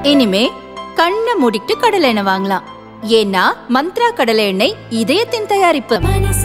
இனிமே கண்ணை மூடிட்டு கடலை எண்ணெய் வாங்கலாம் ஏன்னா மந்த்ரா கடலை எண்ணெய் இதயத்தின் தயாரிப்பு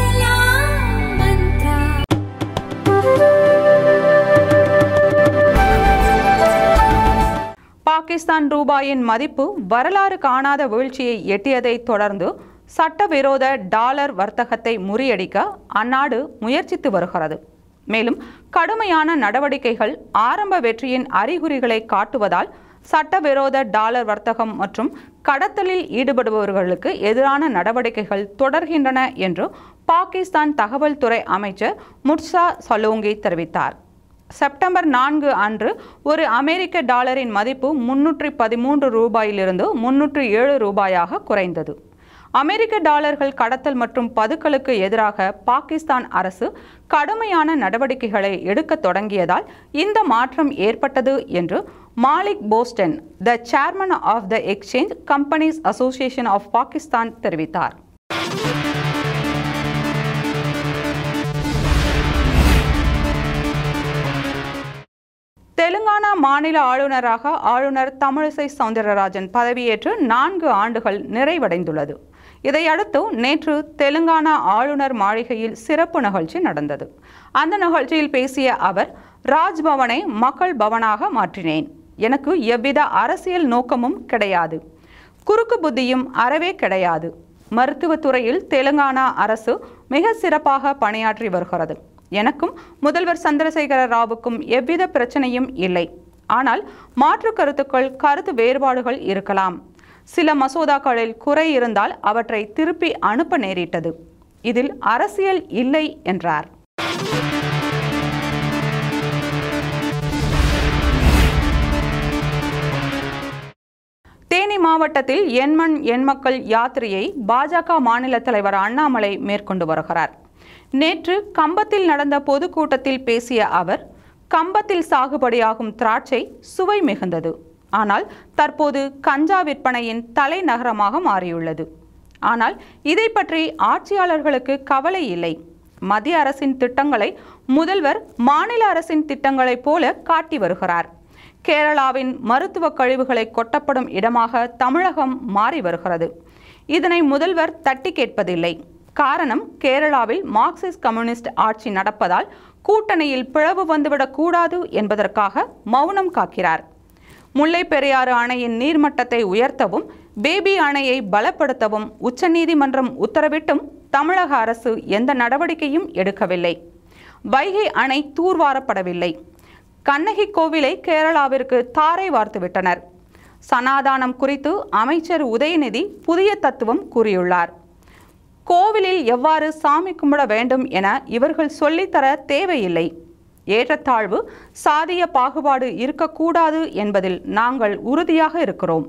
பாகிஸ்தான் ரூபாயின் மதிப்பு வரலாறு காணாத வீழ்ச்சியை எட்டியதை தொடர்ந்து சட்டவிரோத டாலர் வர்த்தகத்தை முறியடிக்க அந்நாடு முயற்சித்து வருகிறது மேலும் கடுமையான நடவடிக்கைகள் ஆரம்ப வெற்றியின் அறிகுறிகளை காட்டுவதால் சட்டவிரோத டாலர் வர்த்தகம் மற்றும் கடத்தலில் ஈடுபடுபவர்களுக்கு எதிரான நடவடிக்கைகள் தொடர்கின்றன என்று பாகிஸ்தான் தகவல் துறை அமைச்சர் முர்சா சலோங்கி தெரிவித்தார் செப்டம்பர் நான்கு அன்று ஒரு அமெரிக்க டாலரின் மதிப்பு முன்னூற்றி பதிமூன்று ரூபாயிலிருந்து முன்னூற்றி ஏழு ரூபாயாக குறைந்தது அமெரிக்க டாலர்கள் கடத்தல் மற்றும் பதுக்கலுக்கு எதிராக பாகிஸ்தான் அரசு கடுமையான நடவடிக்கைகளை எடுக்க தொடங்கியதால் இந்த மாற்றம் ஏற்பட்டது என்று Malik Bostan the chairman of the exchange companies association of Pakistan தெரிவித்தார் தெலுங்கானா மாநில ஆளுநராக ஆளுநர் தமிழிசை சவுந்தரராஜன் பதவியேற்று நான்கு ஆண்டுகள் நிறைவடைந்துள்ளது இதையடுத்து நேற்று தெலுங்கானா ஆளுநர் மாளிகையில் சிறப்பு நிகழ்ச்சி நடந்தது அந்த நிகழ்ச்சியில் பேசிய அவர் ராஜ்பவனை மக்கள் பவனாக மாற்றினேன் எனக்கு எவ்வித அரசியல் நோக்கமும் கிடையாது குறுக்கு புத்தியும் அறவே கிடையாது மருத்துவத்துறையில் தெலுங்கானா அரசு மிக சிறப்பாக பணியாற்றி வருகிறது எனக்கும் முதல்வர் சந்திரசேகர ராவுக்கும் எவ்வித பிரச்சனையும் இல்லை ஆனால் மாற்று கருத்துக்கள் கருத்து வேறுபாடுகள் இருக்கலாம் சில மசோதாக்களில் குறை இருந்தால் அவற்றை திருப்பி அனுப்ப நேரிட்டது இதில் அரசியல் இல்லை என்றார் தேனி மாவட்டத்தில் எண்மண் எண்மக்கள் யாத்திரையை பாஜக மாநில தலைவர் அண்ணாமலை மேற்கொண்டு வருகிறார் நேற்று கம்பத்தில் நடந்த பொதுக்கூட்டத்தில் பேசிய அவர் கம்பத்தில் சாகுபடியாகும் திராட்சை சுவை மிகுந்தது ஆனால் தற்போது கஞ்சா விற்பனையின் தலைநகரமாக மாறியுள்ளது ஆனால் இதை பற்றி ஆட்சியாளர்களுக்கு கவலை இல்லை மத்திய அரசின் திட்டங்களை முதல்வர் மாநில அரசின் திட்டங்களைப் போல காட்டி வருகிறார் கேரளாவின் மருத்துவ கழிவுகளை கொட்டப்படும் இடமாக தமிழகம் மாறி வருகிறது இதனை முதல்வர் தட்டி கேட்பதில்லை காரணம் கேரளாவில் மார்க்சிஸ்ட் கம்யூனிஸ்ட் ஆட்சி நடப்பதால் கூட்டணியில் பிளவு வந்துவிடக் கூடாது என்பதற்காக மௌனம் காக்கிறார் முல்லை பெரியாறு அணையின் நீர்மட்டத்தை உயர்த்தவும் பேபி அணையை பலப்படுத்தவும் உச்சநீதிமன்றம் உத்தரவிட்டும் தமிழக அரசு எந்த நடவடிக்கையும் எடுக்கவில்லை வைகை அணை தூர்வாரப்படவில்லை கண்ணகி கோவிலை கேரளாவிற்கு தாரை வார்த்துவிட்டனர் சனாதானம் குறித்து அமைச்சர் உதயநிதி புதிய தத்துவம் கூறியுள்ளார் கோவிலில் எவ்வாறு சாமி கும்பிட வேண்டும் என இவர்கள் சொல்லித்தர தேவையில்லை ஏற்றத்தாழ்வு சாதிய பாகுபாடு இருக்கக்கூடாது என்பதில் நாங்கள் உறுதியாக இருக்கிறோம்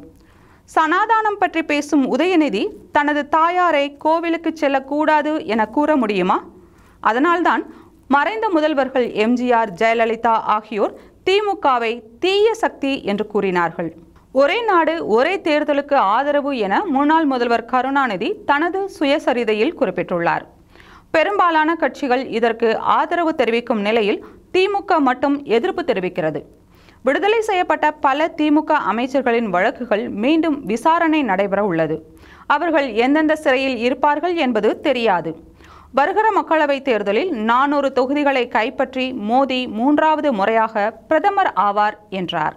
சனாதானம் பற்றி பேசும் உதயநிதி தனது தாயாரை கோவிலுக்கு செல்லக்கூடாது என கூற முடியுமா அதனால்தான் மறைந்த முதல்வர்கள் எம்ஜிஆர் ஜெயலலிதா ஆகியோர் திமுகவை தீய சக்தி என்று கூறினார்கள் ஒரே நாடு ஒரே தேர்தலுக்கு ஆதரவு என முன்னாள் முதல்வர் கருணாநிதி தனது சுயசரிதையில் குறிப்பிட்டுள்ளார் பெரும்பாலான கட்சிகள் இதற்கு ஆதரவு தெரிவிக்கும் நிலையில் திமுக மட்டும் எதிர்ப்பு தெரிவிக்கிறது விடுதலை செய்யப்பட்ட பல திமுக அமைச்சர்களின் வழக்குகள் மீண்டும் விசாரணை நடைபெற உள்ளது அவர்கள் எந்தெந்த சிறையில் இருப்பார்கள் என்பது தெரியாது வருகிற மக்களவைத் தேர்தலில் நானூறு தொகுதிகளை கைப்பற்றி மோடி மூன்றாவது முறையாக பிரதமர் ஆவார் என்றார்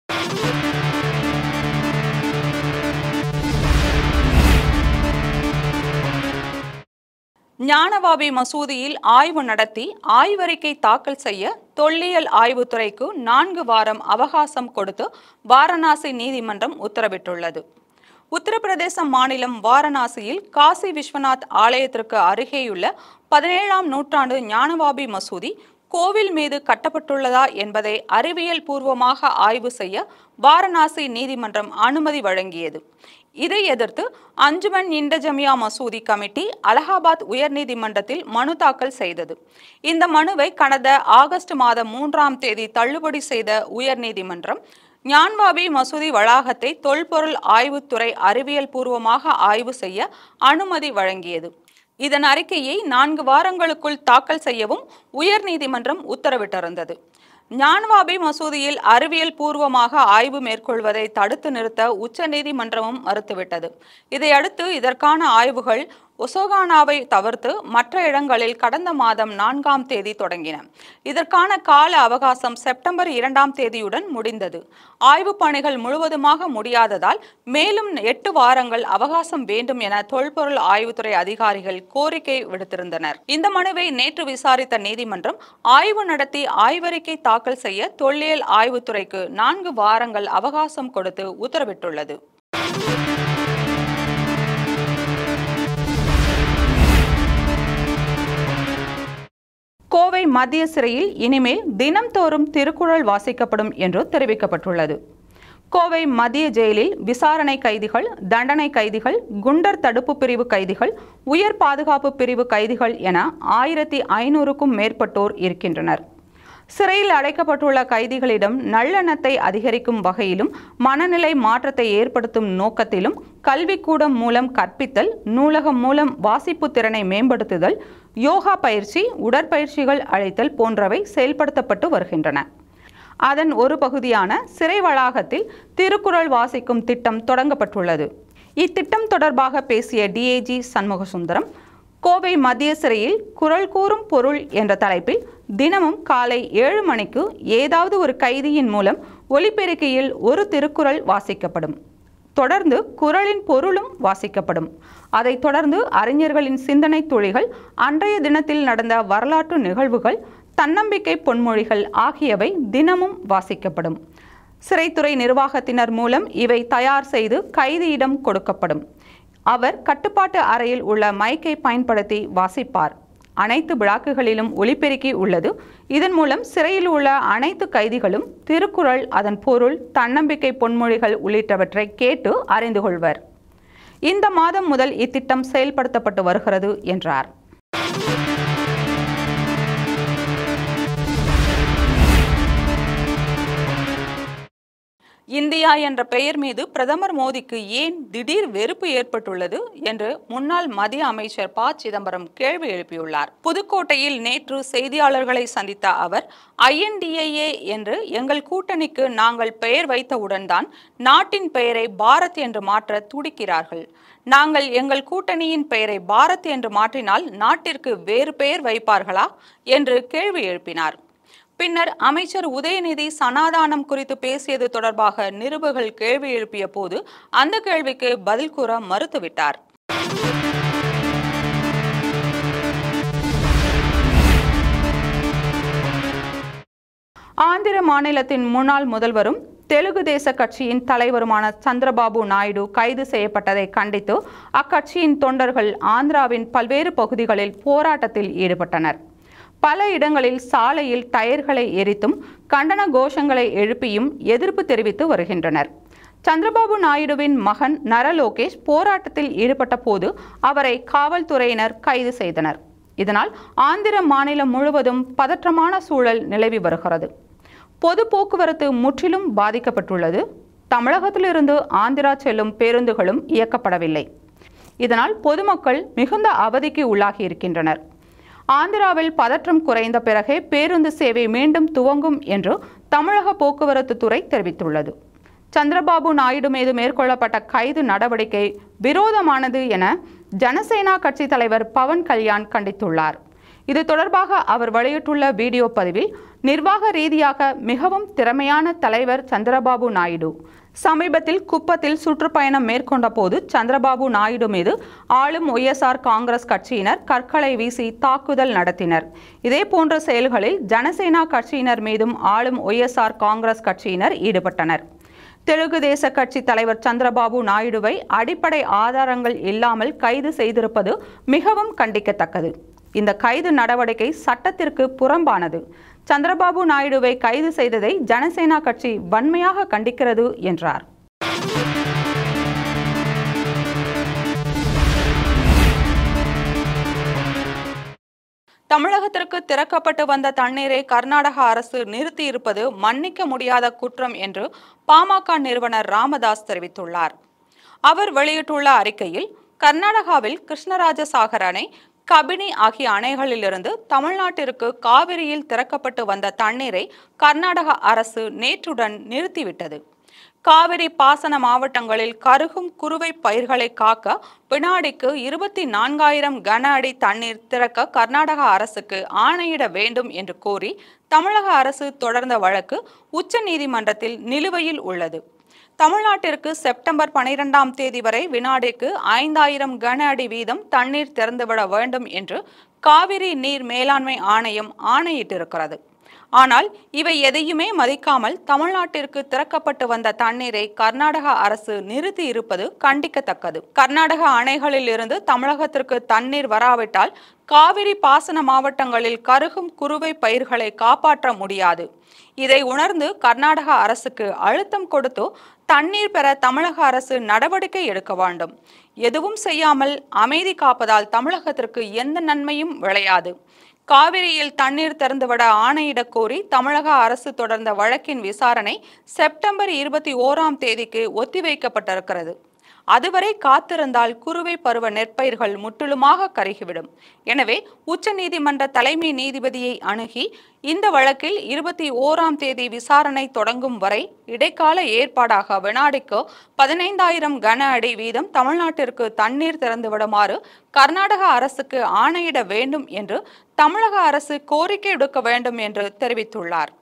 ஞானவாபி மசூதியில் ஆய்வு நடத்தி ஆய்வறிக்கை தாக்கல் செய்ய தொல்லியல் ஆய்வுத்துறைக்கு நான்கு வாரம் அவகாசம் கொடுத்து வாரணாசி நீதிமன்றம் உத்தரவிட்டுள்ளது உத்தரப்பிரதேச மாநிலம் வாரணாசியில் காசி விஸ்வநாத் ஆலயத்திற்கு அருகேயுள்ள பதினேழாம் நூற்றாண்டு ஞானவாபி மசூதி கோவில் மீது கட்டப்பட்டுள்ளதா என்பதை அறிவியல் பூர்வமாக ஆய்வு செய்ய வாரணாசி நீதிமன்றம் அனுமதி வழங்கியது இதை எதிர்த்து அஞ்சுமன் இண்டஜமியா மசூதி கமிட்டி அலகாபாத் உயர்நீதிமன்றத்தில் மனு தாக்கல் செய்தது இந்த மனுவை கடந்த ஆகஸ்ட் மாதம் மூன்றாம் தேதி தள்ளுபடி செய்த உயர்நீதிமன்றம் ஞான்வாபி மசூதி வளாகத்தை தொல்பொருள் ஆய்வுத்துறை அறிவியல் பூர்வமாக ஆய்வு செய்ய அனுமதி வழங்கியது இதன் அறிக்கையை நான்கு வாரங்களுக்குள் தாக்கல் செய்யவும் உயர்நீதிமன்றம் உத்தரவிட்டிருந்தது ஞான்வாபி மசூதியில் அறிவியல் பூர்வமாக ஆய்வு மேற்கொள்வதை தடுத்து நிறுத்த உச்சநீதிமன்றமும் மறுத்துவிட்டது இதையடுத்து இதற்கான ஆய்வுகள் ஒசோகானாவை தவிர்த்து மற்ற இடங்களில் கடந்த மாதம் நான்காம் தேதி தொடங்கின இதற்கான கால அவகாசம் செப்டம்பர் இரண்டாம் தேதியுடன் முடிந்தது ஆய்வுப் பணிகள் முழுவதுமாக முடியாததால் மேலும் எட்டு வாரங்கள் அவகாசம் வேண்டும் என தொல்பொருள் ஆய்வுத்துறை அதிகாரிகள் கோரிக்கை விடுத்திருந்தனர் இந்த மனுவை நேற்று விசாரித்த நீதிமன்றம் ஆய்வு நடத்தி ஆய்வறிக்கை தாக்கல் செய்ய தொல்லியல் ஆய்வுத்துறைக்கு நான்கு வாரங்கள் அவகாசம் கொடுத்து உத்தரவிட்டுள்ளது கோவை மத்திய சிறையில் இனிமேல் தினம்தோறும் திருக்குறள் வாசிக்கப்படும் என்று தெரிவிக்கப்பட்டுள்ளது கோவை மத்திய ஜெயிலில் விசாரணை கைதிகள் தண்டனை கைதிகள் குண்டர் தடுப்பு பிரிவு கைதிகள் உயர் பாதுகாப்பு பிரிவு கைதிகள் என ஆயிரத்தி ஐநூறுக்கும் மேற்பட்டோர் இருக்கின்றனர் சிறையில் அடைக்கப்பட்டுள்ள கைதிகளிடம் நல்லெண்ணத்தை அதிகரிக்கும் வகையிலும் மனநிலை மாற்றத்தை ஏற்படுத்தும் நோக்கத்திலும் கல்விக்கூடம் மூலம் கற்பித்தல் நூலகம் மூலம் வாசிப்பு திறனை மேம்படுத்துதல் யோகா பயிற்சி உடற்பயிற்சிகள் அளித்தல் போன்றவை செயல்படுத்தப்பட்டு வருகின்றன அதன் ஒரு பகுதியான சிறை வளாகத்தில் திருக்குறள் வாசிக்கும் திட்டம் தொடங்கப்பட்டுள்ளது இத்திட்டம் தொடர்பாக பேசிய டிஏஜி சண்முகசுந்தரம் கோவை மத்திய சிறையில் குரல் கூறும் பொருள் என்ற தலைப்பில் தினமும் காலை ஏழு மணிக்கு ஏதாவது ஒரு கைதியின் மூலம் ஒலிபெருக்கியில் ஒரு திருக்குறள் வாசிக்கப்படும் தொடர்ந்து குறளின் பொருளும் வாசிக்கப்படும் அதைத் தொடர்ந்து அறிஞர்களின் சிந்தனை துளிகள் அன்றைய தினத்தில் நடந்த வரலாற்று நிகழ்வுகள் தன்னம்பிக்கை பொன்மொழிகள் ஆகியவை தினமும் வாசிக்கப்படும் சிறைத்துறை நிர்வாகத்தினர் மூலம் இவை தயார் செய்து கைதியிடம் கொடுக்கப்படும் அவர் கட்டுப்பாட்டு அறையில் உள்ள மைக்கை பயன்படுத்தி வாசிப்பார் அனைத்து விழாக்குகளிலும் ஒலிபெருக்கி உள்ளது இதன் மூலம் சிறையில் உள்ள அனைத்து கைதிகளும் திருக்குறள் அதன் பொருள் தன்னம்பிக்கை பொன்மொழிகள் உள்ளிட்டவற்றை கேட்டு அறிந்து கொள்வர் இந்த மாதம் முதல் இத்திட்டம் செயல்படுத்தப்பட்டு வருகிறது என்றார் இந்தியா என்ற பெயர் மீது பிரதமர் மோடிக்கு ஏன் திடீர் வெறுப்பு ஏற்பட்டுள்ளது என்று முன்னாள் மத்திய அமைச்சர் ப சிதம்பரம் கேள்வி எழுப்பியுள்ளார் புதுக்கோட்டையில் நேற்று செய்தியாளர்களை சந்தித்த அவர் ஐஎன்டிஏஏ என்று எங்கள் கூட்டணிக்கு நாங்கள் பெயர் வைத்தவுடன் தான் நாட்டின் பெயரை பாரத் என்று மாற்ற துடிக்கிறார்கள் நாங்கள் எங்கள் கூட்டணியின் பெயரை பாரத் என்று மாற்றினால் நாட்டிற்கு வேறு பெயர் வைப்பார்களா என்று கேள்வி எழுப்பினார் பின்னர் அமைச்சர் உதயநிதி சனாதானம் குறித்து பேசியது தொடர்பாக நிருபர்கள் கேள்வி எழுப்பிய போது அந்த கேள்விக்கு பதில் கூற மறுத்துவிட்டார் ஆந்திர மாநிலத்தின் முன்னாள் முதல்வரும் தெலுங்கு தேச கட்சியின் தலைவருமான சந்திரபாபு நாயுடு கைது செய்யப்பட்டதை கண்டித்து அக்கட்சியின் தொண்டர்கள் ஆந்திராவின் பல்வேறு பகுதிகளில் போராட்டத்தில் ஈடுபட்டனர் பல இடங்களில் சாலையில் டயர்களை எரித்தும் கண்டன கோஷங்களை எழுப்பியும் எதிர்ப்பு தெரிவித்து வருகின்றனர் சந்திரபாபு நாயுடுவின் மகன் நர லோகேஷ் போராட்டத்தில் ஈடுபட்ட போது அவரை காவல்துறையினர் கைது செய்தனர் இதனால் ஆந்திர மாநிலம் முழுவதும் பதற்றமான சூழல் நிலவி வருகிறது பொது போக்குவரத்து முற்றிலும் பாதிக்கப்பட்டுள்ளது தமிழகத்திலிருந்து ஆந்திரா செல்லும் பேருந்துகளும் இயக்கப்படவில்லை இதனால் பொதுமக்கள் மிகுந்த அவதிக்கு உள்ளாகி இருக்கின்றனர் ஆந்திராவில் பதற்றம் குறைந்த பிறகே பேருந்து சேவை மீண்டும் துவங்கும் என்று தமிழக போக்குவரத்து துறை தெரிவித்துள்ளது சந்திரபாபு நாயுடு மீது மேற்கொள்ளப்பட்ட கைது நடவடிக்கை விரோதமானது என ஜனசேனா கட்சி தலைவர் பவன் கல்யாண் கண்டித்துள்ளார் இது தொடர்பாக அவர் வெளியிட்டுள்ள வீடியோ பதிவில் நிர்வாக ரீதியாக மிகவும் திறமையான தலைவர் சந்திரபாபு நாயுடு சமீபத்தில் குப்பத்தில் சுற்றுப்பயணம் மேற்கொண்ட போது சந்திரபாபு நாயுடு மீது ஆளும் ஒய்எஸ்ஆர் காங்கிரஸ் கட்சியினர் கற்களை வீசி தாக்குதல் நடத்தினர் இதே போன்ற செயல்களில் ஜனசேனா கட்சியினர் மீதும் ஆளும் ஒய்எஸ்ஆர் காங்கிரஸ் கட்சியினர் ஈடுபட்டனர் தெலுங்கு தேச கட்சி தலைவர் சந்திரபாபு நாயுடுவை அடிப்படை ஆதாரங்கள் இல்லாமல் கைது செய்திருப்பது மிகவும் கண்டிக்கத்தக்கது இந்த கைது நடவடிக்கை சட்டத்திற்கு புறம்பானது சந்திரபாபு நாயுடுவை கைது செய்ததை ஜனசேனா கட்சி வன்மையாக கண்டிக்கிறது என்றார் தமிழகத்திற்கு திறக்கப்பட்டு வந்த தண்ணீரை கர்நாடக அரசு நிறுத்தியிருப்பது மன்னிக்க முடியாத குற்றம் என்று பாமக நிறுவனர் ராமதாஸ் தெரிவித்துள்ளார் அவர் வெளியிட்டுள்ள அறிக்கையில் கர்நாடகாவில் கிருஷ்ணராஜ சாகர் அணை கபினி ஆகிய அணைகளிலிருந்து தமிழ்நாட்டிற்கு காவிரியில் திறக்கப்பட்டு வந்த தண்ணீரை கர்நாடக அரசு நேற்றுடன் நிறுத்திவிட்டது காவிரி பாசன மாவட்டங்களில் கருகும் குறுவை பயிர்களை காக்க வினாடிக்கு இருபத்தி நான்காயிரம் கன அடி தண்ணீர் திறக்க கர்நாடக அரசுக்கு ஆணையிட வேண்டும் என்று கோரி தமிழக அரசு தொடர்ந்த வழக்கு உச்சநீதிமன்றத்தில் நிலுவையில் உள்ளது தமிழ்நாட்டிற்கு செப்டம்பர் பனிரெண்டாம் தேதி வரை வினாடிக்கு ஐந்தாயிரம் கன அடி வீதம் தண்ணீர் திறந்துவிட வேண்டும் என்று காவிரி நீர் மேலாண்மை ஆணையம் ஆணையிட்டிருக்கிறது ஆனால் இவை எதையுமே மதிக்காமல் தமிழ்நாட்டிற்கு திறக்கப்பட்டு வந்த தண்ணீரை கர்நாடக அரசு நிறுத்தி இருப்பது கண்டிக்கத்தக்கது கர்நாடக அணைகளில் இருந்து தமிழகத்திற்கு தண்ணீர் வராவிட்டால் காவிரி பாசன மாவட்டங்களில் கருகும் குறுவை பயிர்களை காப்பாற்ற முடியாது இதை உணர்ந்து கர்நாடக அரசுக்கு அழுத்தம் கொடுத்து தண்ணீர் பெற தமிழக அரசு நடவடிக்கை எடுக்க வேண்டும் எதுவும் செய்யாமல் அமைதி காப்பதால் தமிழகத்திற்கு எந்த நன்மையும் விளையாது காவிரியில் தண்ணீர் திறந்துவிட ஆணையிடக் கோரி தமிழக அரசு தொடர்ந்த வழக்கின் விசாரணை செப்டம்பர் இருபத்தி ஓராம் தேதிக்கு ஒத்திவைக்கப்பட்டிருக்கிறது அதுவரை காத்திருந்தால் குறுவை பருவ நெற்பயிர்கள் முற்றிலுமாக கருகிவிடும் எனவே உச்சநீதிமன்ற தலைமை நீதிபதியை அணுகி இந்த வழக்கில் இருபத்தி ஓராம் தேதி விசாரணை தொடங்கும் வரை இடைக்கால ஏற்பாடாக வினாடிக்கு பதினைந்தாயிரம் கன அடி வீதம் தமிழ்நாட்டிற்கு தண்ணீர் திறந்து விடுமாறு கர்நாடக அரசுக்கு ஆணையிட வேண்டும் என்று தமிழக அரசு கோரிக்கை விடுக்க வேண்டும் என்று தெரிவித்துள்ளார்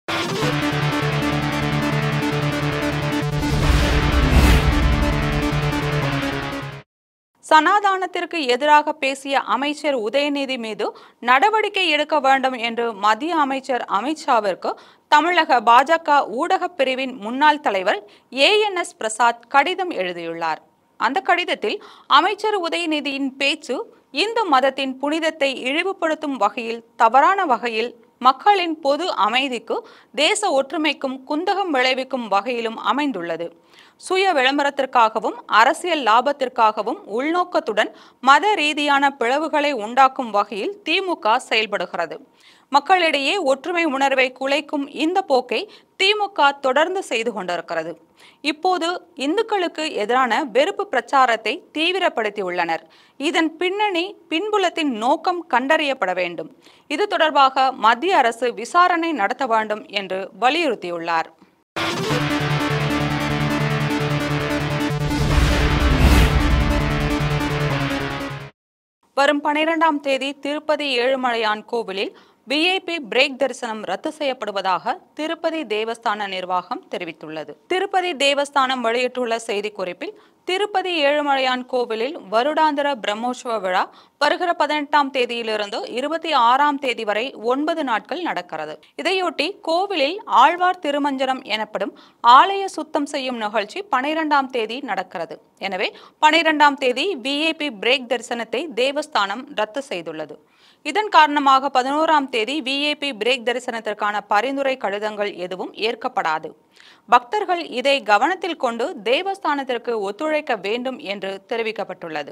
சனாதானத்திற்கு எதிராக பேசிய அமைச்சர் உதயநிதி மீது நடவடிக்கை எடுக்க வேண்டும் என்று மத்திய அமைச்சர் அமித்ஷாவிற்கு தமிழக பாஜக ஊடகப் பிரிவின் முன்னாள் தலைவர் ஏஎன்எஸ் பிரசாத் கடிதம் எழுதியுள்ளார் அந்த கடிதத்தில் அமைச்சர் உதயநிதியின் பேச்சு இந்து மதத்தின் புனிதத்தை இழிவுபடுத்தும் வகையில் தவறான வகையில் மக்களின் பொது அமைதிக்கு தேச ஒற்றுமைக்கும் குந்தகம் விளைவிக்கும் வகையிலும் அமைந்துள்ளது சுய விளம்பரத்திற்காகவும் அரசியல் லாபத்திற்காகவும் உள்நோக்கத்துடன் மத ரீதியான பிளவுகளை உண்டாக்கும் வகையில் திமுக செயல்படுகிறது மக்களிடையே ஒற்றுமை உணர்வை குலைக்கும் இந்த போக்கை திமுக தொடர்ந்து செய்து கொண்டிருக்கிறது இப்போது இந்துக்களுக்கு எதிரான வெறுப்பு பிரச்சாரத்தை தீவிரப்படுத்தியுள்ளனர் இதன் பின்னணி பின்புலத்தின் நோக்கம் கண்டறியப்பட வேண்டும் இது தொடர்பாக மத்திய அரசு விசாரணை நடத்த வேண்டும் என்று வலியுறுத்தியுள்ளார் வரும் பனிரெண்டாம் தேதி திருப்பதி ஏழுமலையான் கோவிலில் விஐபி பிரேக் தரிசனம் ரத்து செய்யப்படுவதாக திருப்பதி தேவஸ்தான நிர்வாகம் தெரிவித்துள்ளது திருப்பதி தேவஸ்தானம் வெளியிட்டுள்ள செய்திக்குறிப்பில் திருப்பதி ஏழுமலையான் கோவிலில் வருடாந்திர பிரம்மோற்சவ விழா வருகிற பதினெட்டாம் தேதியிலிருந்து இருபத்தி ஆறாம் தேதி வரை ஒன்பது நாட்கள் நடக்கிறது இதையொட்டி கோவிலில் ஆழ்வார் திருமஞ்சனம் எனப்படும் ஆலய சுத்தம் செய்யும் நிகழ்ச்சி பனிரெண்டாம் தேதி நடக்கிறது எனவே பனிரெண்டாம் தேதி விஐபி பிரேக் தரிசனத்தை தேவஸ்தானம் ரத்து செய்துள்ளது இதன் காரணமாக பதினோராம் தேதி விஐபி பிரேக் தரிசனத்திற்கான பரிந்துரை கடிதங்கள் எதுவும் ஏற்கப்படாது பக்தர்கள் இதை கவனத்தில் கொண்டு தேவஸ்தானத்திற்கு ஒத்துழைக்க வேண்டும் என்று தெரிவிக்கப்பட்டுள்ளது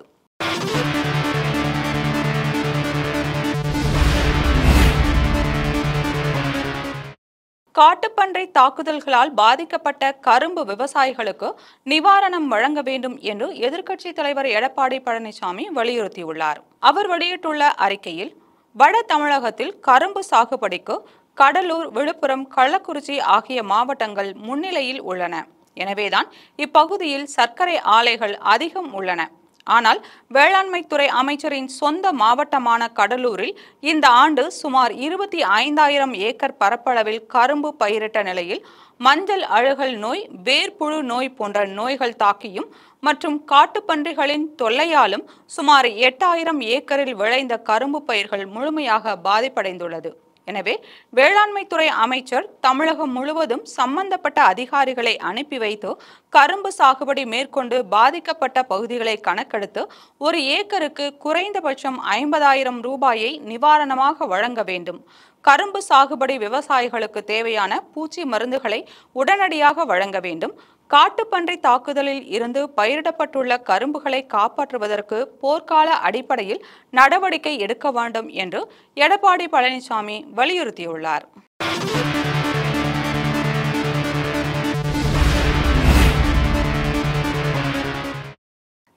காட்டுப்பன்றி தாக்குதல்களால் பாதிக்கப்பட்ட கரும்பு விவசாயிகளுக்கு நிவாரணம் வழங்க வேண்டும் என்று எதிர்க்கட்சி தலைவர் எடப்பாடி பழனிசாமி வலியுறுத்தியுள்ளார் அவர் வெளியிட்டுள்ள அறிக்கையில் வட தமிழகத்தில் கரும்பு சாகுபடிக்கு கடலூர் விழுப்புரம் கள்ளக்குறிச்சி ஆகிய மாவட்டங்கள் முன்னிலையில் உள்ளன எனவேதான் இப்பகுதியில் சர்க்கரை ஆலைகள் அதிகம் உள்ளன ஆனால் வேளாண்மைத்துறை அமைச்சரின் சொந்த மாவட்டமான கடலூரில் இந்த ஆண்டு சுமார் இருபத்தி ஐந்தாயிரம் ஏக்கர் பரப்பளவில் கரும்பு பயிரிட்ட நிலையில் மஞ்சள் அழுகல் நோய் வேர்ப்புழு நோய் போன்ற நோய்கள் தாக்கியும் மற்றும் காட்டுப்பன்றிகளின் தொல்லையாலும் சுமார் எட்டாயிரம் ஏக்கரில் விளைந்த கரும்பு பயிர்கள் முழுமையாக பாதிப்படைந்துள்ளது எனவே வேளாண்மைத்துறை அமைச்சர் தமிழகம் முழுவதும் சம்பந்தப்பட்ட அதிகாரிகளை அனுப்பி வைத்து கரும்பு சாகுபடி மேற்கொண்டு பாதிக்கப்பட்ட பகுதிகளை கணக்கெடுத்து ஒரு ஏக்கருக்கு குறைந்தபட்சம் ஐம்பதாயிரம் ரூபாயை நிவாரணமாக வழங்க வேண்டும் கரும்பு சாகுபடி விவசாயிகளுக்கு தேவையான பூச்சி மருந்துகளை உடனடியாக வழங்க வேண்டும் காட்டுப்பன்றி தாக்குதலில் இருந்து பயிரிடப்பட்டுள்ள கரும்புகளை காப்பாற்றுவதற்கு போர்க்கால அடிப்படையில் நடவடிக்கை எடுக்க வேண்டும் என்று எடப்பாடி பழனிசாமி வலியுறுத்தியுள்ளார்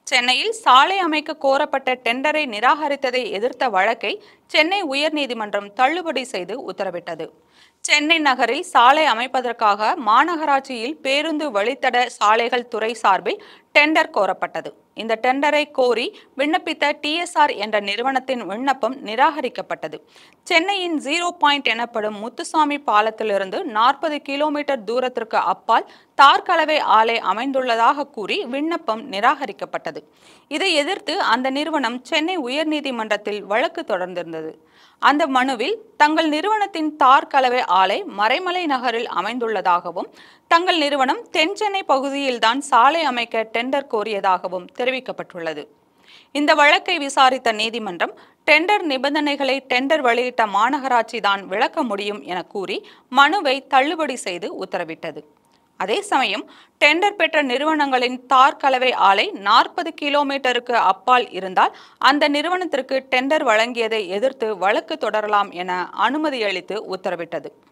சென்னையில் சாலை அமைக்க கோரப்பட்ட டெண்டரை நிராகரித்ததை எதிர்த்த வழக்கை சென்னை உயர்நீதிமன்றம் தள்ளுபடி செய்து உத்தரவிட்டது சென்னை நகரில் சாலை அமைப்பதற்காக மாநகராட்சியில் பேருந்து வழித்தட சாலைகள் துறை சார்பில் டெண்டர் கோரப்பட்டது இந்த டெண்டரை கோரி விண்ணப்பித்த டிஎஸ்ஆர் என்ற நிறுவனத்தின் விண்ணப்பம் நிராகரிக்கப்பட்டது சென்னையின் ஜீரோ பாயிண்ட் எனப்படும் முத்துசாமி பாலத்திலிருந்து நாற்பது கிலோமீட்டர் தூரத்திற்கு அப்பால் தார் கலவை ஆலை அமைந்துள்ளதாக கூறி விண்ணப்பம் நிராகரிக்கப்பட்டது இதை எதிர்த்து அந்த நிறுவனம் சென்னை உயர்நீதிமன்றத்தில் வழக்கு தொடர்ந்திருந்தது அந்த மனுவில் தங்கள் நிறுவனத்தின் தார் கலவை ஆலை மறைமலை நகரில் அமைந்துள்ளதாகவும் தங்கள் நிறுவனம் தென் சென்னை பகுதியில்தான் சாலை அமைக்க டெண்டர் கோரியதாகவும் தெரிவிக்கப்பட்டுள்ளது இந்த வழக்கை விசாரித்த நீதிமன்றம் டெண்டர் நிபந்தனைகளை டெண்டர் வெளியிட்ட மாநகராட்சி தான் விளக்க முடியும் என கூறி மனுவை தள்ளுபடி செய்து உத்தரவிட்டது அதே சமயம் டெண்டர் பெற்ற நிறுவனங்களின் தார் கலவை ஆலை நாற்பது கிலோமீட்டருக்கு அப்பால் இருந்தால் அந்த நிறுவனத்திற்கு டெண்டர் வழங்கியதை எதிர்த்து வழக்கு தொடரலாம் என அனுமதியளித்து உத்தரவிட்டது